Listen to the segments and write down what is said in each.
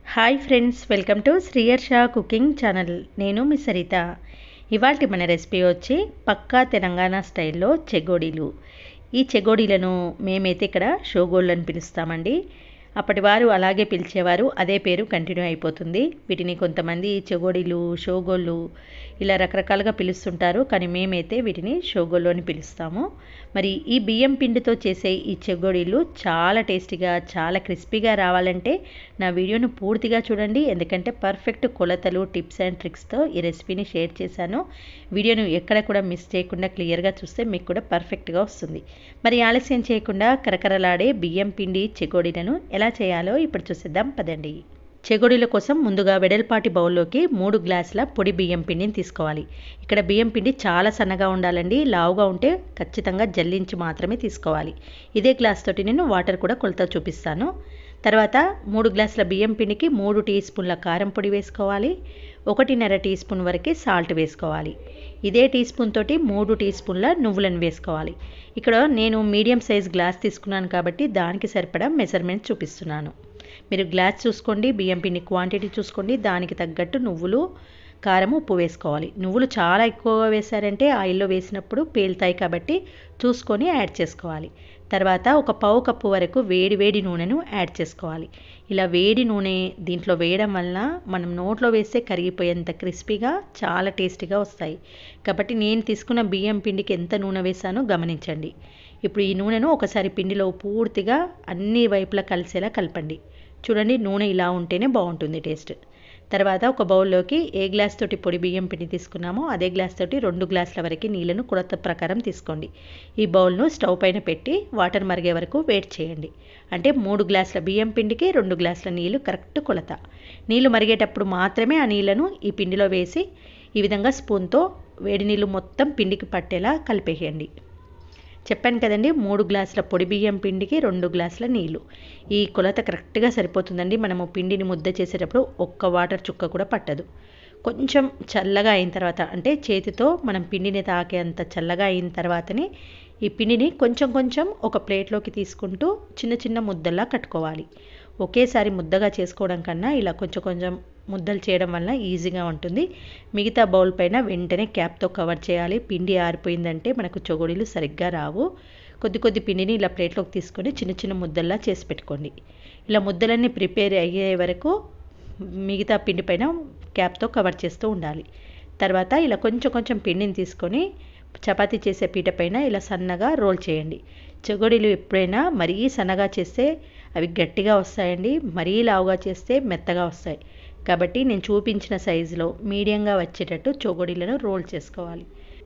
hi friends welcome to Sriyarsha cooking channel నేను మీ సరిత ఇవాళ మన రెసిపీ వచ్చి పక్కా తెలంగాణ స్టైల్లో చెగోడీలు ఈ చెగోడీలను మేమైతే ఇక్కడ షోగోళ్ళు అని పిలుస్తామండి అప్పటి వారు అలాగే పిలిచేవారు అదే పేరు కంటిన్యూ అయిపోతుంది వీటిని కొంతమంది చెగోడీలు షోగోళ్ళు ఇలా రకరకాలుగా పిలుస్తుంటారు కానీ మేమైతే వీటిని షోగోళ్ళు అని పిలుస్తాము మరి ఈ బియ్యం పిండితో చేసే ఈ చెగోడీలు చాలా టేస్టీగా చాలా క్రిస్పీగా రావాలంటే నా వీడియోను పూర్తిగా చూడండి ఎందుకంటే పర్ఫెక్ట్ కొలతలు టిప్స్ అండ్ ట్రిక్స్తో ఈ రెసిపీని షేర్ చేశాను వీడియోను ఎక్కడ కూడా మిస్ చేయకుండా క్లియర్గా చూస్తే మీకు కూడా పర్ఫెక్ట్గా వస్తుంది మరి ఆలస్యం చేయకుండా కరకరలాడే బియ్యం పిండి చెగోడీలను ఎలా చేయాలో ఇప్పుడు చూసేద్దాం పదండి చెగోడీల కోసం ముందుగా వెడల్పాటి బౌల్లోకి మూడు గ్లాసుల పొడి బియ్యం పిండిని తీసుకోవాలి ఇక్కడ బియ్యం పిండి చాలా సన్నగా ఉండాలండి లావుగా ఉంటే ఖచ్చితంగా జల్లించి మాత్రమే తీసుకోవాలి ఇదే గ్లాస్ తోటి నేను వాటర్ కూడా కొలత చూపిస్తాను తర్వాత మూడు గ్లాసుల బియ్యం పిండికి మూడు టీ స్పూన్ల కారం పొడి వేసుకోవాలి ఒకటిన్నర టీ స్పూన్ వరకు సాల్ట్ వేసుకోవాలి ఇదే టీ స్పూన్ తోటి మూడు టీ స్పూన్ల నువ్వులను వేసుకోవాలి ఇక్కడ నేను మీడియం సైజ్ గ్లాస్ తీసుకున్నాను కాబట్టి దానికి సరిపడా మెజర్మెంట్ చూపిస్తున్నాను మీరు గ్లాస్ చూసుకోండి బియ్యం పిండి క్వాంటిటీ చూసుకోండి దానికి తగ్గట్టు నువ్వులు కారం ఉప్పు వేసుకోవాలి నువ్వులు చాలా ఎక్కువగా వేశారంటే ఆయిల్లో వేసినప్పుడు పేలుతాయి కాబట్టి చూసుకొని యాడ్ చేసుకోవాలి తర్వాత ఒక పావు కప్పు వరకు వేడి వేడి నూనెను యాడ్ చేసుకోవాలి ఇలా వేడి నూనె దీంట్లో వేయడం వలన మనం నోట్లో వేస్తే కరిగిపోయేంత క్రిస్పీగా చాలా టేస్టీగా వస్తాయి కాబట్టి నేను తీసుకున్న బియ్యం పిండికి ఎంత నూనె వేసానో గమనించండి ఇప్పుడు ఈ నూనెను ఒకసారి పిండిలో పూర్తిగా అన్ని వైపులా కలిసేలా కలపండి చూడండి నూనె ఇలా ఉంటేనే బాగుంటుంది టేస్ట్ తర్వాత ఒక బౌల్లోకి ఏ గ్లాస్ తోటి పొడి బియ్యం పిండి తీసుకున్నామో అదే గ్లాస్ తోటి రెండు గ్లాసుల వరకు నీళ్ళను కొలత ప్రకారం తీసుకోండి ఈ బౌల్ను స్టవ్ పైన పెట్టి వాటర్ మరిగే వరకు వెయిట్ చేయండి అంటే మూడు గ్లాసుల బియ్యం పిండికి రెండు గ్లాసుల నీళ్ళు కరెక్ట్ కొలత నీళ్ళు మరిగేటప్పుడు మాత్రమే ఆ నీళ్ళను ఈ పిండిలో వేసి ఈ విధంగా స్పూన్తో వేడి నీళ్ళు మొత్తం పిండికి పట్టేలా కలిపేయండి చెప్పాను కదండి మూడు గ్లాసుల పొడి బియ్యం పిండికి రెండు గ్లాసుల నీళ్ళు ఈ కొలత కరెక్ట్గా సరిపోతుందండి మనము పిండిని ముద్ద చేసేటప్పుడు ఒక్క వాటర్ చుక్క కూడా పట్టదు కొంచెం చల్లగా అయిన తర్వాత అంటే చేతితో మనం పిండిని తాకేంత చల్లగా అయిన తర్వాతనే ఈ పిండిని కొంచెం కొంచెం ఒక ప్లేట్లోకి తీసుకుంటూ చిన్న చిన్న ముద్దల్లా కట్టుకోవాలి ఒకేసారి ముద్దగా చేసుకోవడం కన్నా ఇలా కొంచెం కొంచెం ముద్దలు చేయడం వల్ల ఈజీగా ఉంటుంది మిగతా బౌల్ పైన వెంటనే క్యాప్తో కవర్ చేయాలి పిండి ఆరిపోయిందంటే మనకు చొగొడీలు సరిగ్గా రావు కొద్ది కొద్ది పిండిని ఇలా ప్లేట్లోకి తీసుకొని చిన్న చిన్న ముద్దల్లా చేసి పెట్టుకోండి ఇలా ముద్దలన్నీ ప్రిపేర్ అయ్యే వరకు మిగతా పిండి పైన క్యాప్తో కవర్ చేస్తూ ఉండాలి తర్వాత ఇలా కొంచెం కొంచెం పిండిని తీసుకొని చపాతీ చేసే పీట పైన ఇలా సన్నగా రోల్ చేయండి చెగోడీలు ఎప్పుడైనా మరీ సన్నగా చేస్తే అవి గట్టిగా వస్తాయండి మరీ లావుగా చేస్తే మెత్తగా వస్తాయి కాబట్టి నేను చూపించిన సైజులో మీడియంగా వచ్చేటట్టు చొగొడీలను రోల్ చేసుకోవాలి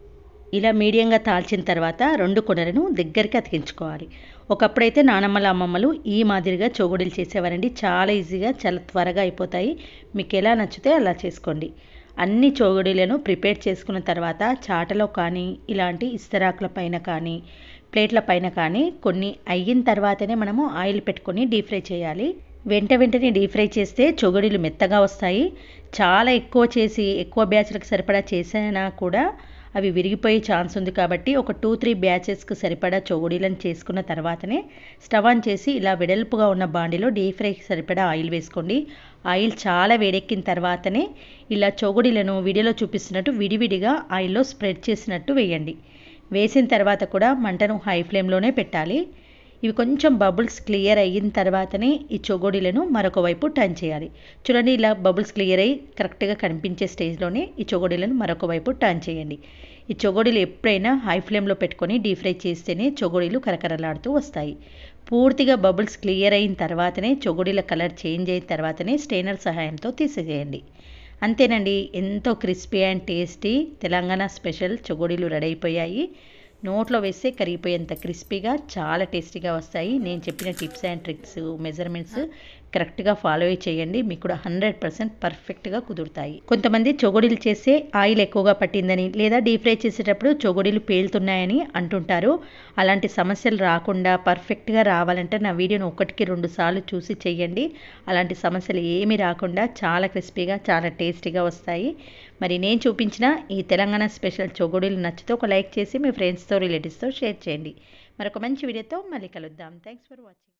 ఇలా మీడియంగా తాల్చిన తర్వాత రెండు కొనలను దగ్గరికి అతికించుకోవాలి ఒకప్పుడైతే నానమ్మల అమ్మమ్మలు ఈ మాదిరిగా చొగొడీలు చేసేవారండి చాలా ఈజీగా చాలా త్వరగా అయిపోతాయి మీకు ఎలా నచ్చితే అలా చేసుకోండి అన్ని చోగడీలను ప్రిపేర్ చేసుకున్న తర్వాత చాటలో కానీ ఇలాంటి ఇస్తరాకుల పైన కానీ ప్లేట్ల పైన కానీ కొన్ని అయిన తర్వాతనే మనము ఆయిల్ పెట్టుకొని డీప్ ఫ్రై చేయాలి వెంట వెంటనే డీప్ ఫ్రై చేస్తే చొగడీలు మెత్తగా వస్తాయి చాలా ఎక్కువ చేసి ఎక్కువ బ్యాచ్లకు సరిపడా చేసినా కూడా అవి విరిగిపోయే ఛాన్స్ ఉంది కాబట్టి ఒక టూ త్రీ బ్యాచెస్కి సరిపడా చొగడీలను చేసుకున్న తర్వాతనే స్టవ్ ఆన్ చేసి ఇలా వెడల్పుగా ఉన్న బాండిలో డీప్ ఫ్రైకి సరిపడా ఆయిల్ వేసుకోండి ఆయిల్ చాలా వేడెక్కిన తర్వాతనే ఇలా చొగడీలను వీడియోలో చూపిస్తున్నట్టు విడివిడిగా ఆయిల్లో స్ప్రెడ్ చేసినట్టు వేయండి వేసిన తర్వాత కూడా మంటను హై ఫ్లేమ్లోనే పెట్టాలి ఇవి కొంచెం బబుల్స్ క్లియర్ అయిన తర్వాతనే ఈ చొగోడీలను మరొక వైపు టర్న్ చేయాలి చూడండి ఇలా బబుల్స్ క్లియర్ అయ్యి కరెక్ట్గా కనిపించే స్టేజ్లోనే ఈ చొగోడీలను మరొక వైపు టర్న్ చేయండి ఈ చొగోడీలు ఎప్పుడైనా హై ఫ్లేమ్లో పెట్టుకొని డీప్ ఫ్రై చేస్తేనే చొగోడీలు కరకరలాడుతూ వస్తాయి పూర్తిగా బబుల్స్ క్లియర్ అయిన తర్వాతనే చొగోడీల కలర్ చేంజ్ అయిన తర్వాతనే స్టెయినర్ సహాయంతో తీసేసేయండి అంతేనండి ఎంతో crispy and tasty Telangana special చొగోడీలు రెడీ అయిపోయాయి నోట్లో వేస్తే కరిగిపోయేంత క్రిస్పీగా చాలా టేస్టీగా వస్తాయి నేను చెప్పిన టిప్స్ అండ్ ట్రిక్స్ మెజర్మెంట్స్ కరెక్ట్గా ఫాలో చేయండి మీకు కూడా హండ్రెడ్ పర్సెంట్ పర్ఫెక్ట్గా కుదురుతాయి కొంతమంది చొగొడీలు చేస్తే ఆయిల్ ఎక్కువగా పట్టిందని లేదా డీప్ ఫ్రై చేసేటప్పుడు చొగొడీలు పేలుతున్నాయని అంటుంటారు అలాంటి సమస్యలు రాకుండా పర్ఫెక్ట్గా రావాలంటే నా వీడియోను ఒకటికి రెండు సార్లు చూసి చేయండి అలాంటి సమస్యలు ఏమీ రాకుండా చాలా క్రిస్పీగా చాలా టేస్టీగా వస్తాయి మరి నేను చూపించిన ఈ తెలంగాణ స్పెషల్ చొగొడీలు నచ్చితే ఒక లైక్ చేసి మీ ఫ్రెండ్స్తో రిలేటివ్స్తో షేర్ చేయండి మరొక మంచి వీడియోతో మళ్ళీ కలుద్దాం థ్యాంక్స్ ఫర్ వాచింగ్